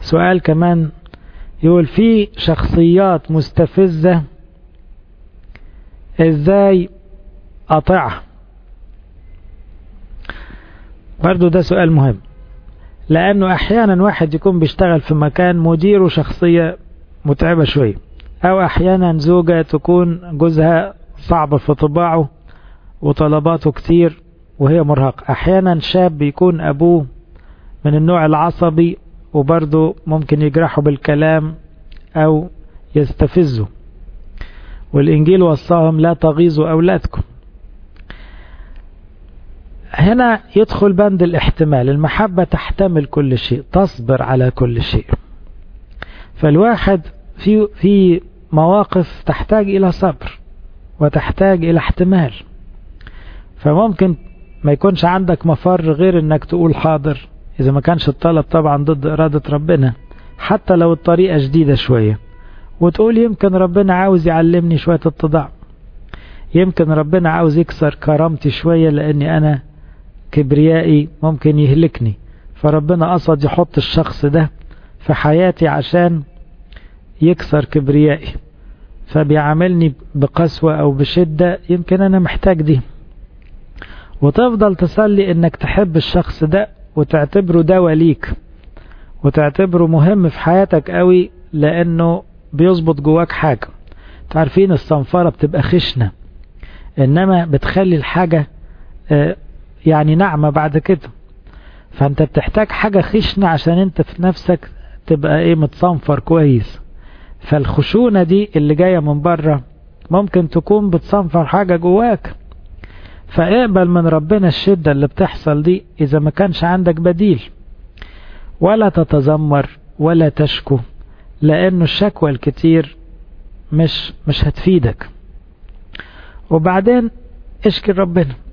سؤال كمان يقول في شخصيات مستفزة ازاي اطيعها برضو ده سؤال مهم لانه احيانا واحد يكون بيشتغل في مكان مديره شخصية متعبة شوية او احيانا زوجة تكون جوزها صعب في طباعه وطلباته كتير وهي مرهقة احيانا شاب يكون ابوه من النوع العصبي وبرضه ممكن يجرحه بالكلام او يستفزه والانجيل وصاهم لا تغيظوا اولادكم هنا يدخل بند الاحتمال المحبة تحتمل كل شيء تصبر على كل شيء فالواحد في في مواقف تحتاج الى صبر وتحتاج الى احتمال فممكن ما يكونش عندك مفر غير انك تقول حاضر اذا ما كانش الطلب طبعا ضد ارادة ربنا حتى لو الطريقة جديدة شوية وتقول يمكن ربنا عاوز يعلمني شوية اتضاع يمكن ربنا عاوز يكسر كرامتي شوية لاني انا كبريائي ممكن يهلكني فربنا قصد يحط الشخص ده في حياتي عشان يكسر كبريائي فبيعاملني بقسوة او بشدة يمكن انا محتاج دي وتفضل تصلي انك تحب الشخص ده وتعتبره دواء ليك وتعتبره مهم في حياتك قوي لانه بيظبط جواك حاجة تعرفين الصنفرة بتبقى خشنة انما بتخلي الحاجة يعني ناعمة بعد كده فانت بتحتاج حاجة خشنة عشان انت في نفسك تبقى ايه متصنفر كويس فالخشونة دي اللي جاية من بره ممكن تكون بتصنفر حاجة جواك فاقبل من ربنا الشدة اللي بتحصل دي اذا ما كانش عندك بديل ولا تتذمر ولا تشكو لانه الشكوى الكتير مش مش هتفيدك وبعدين اشكي ربنا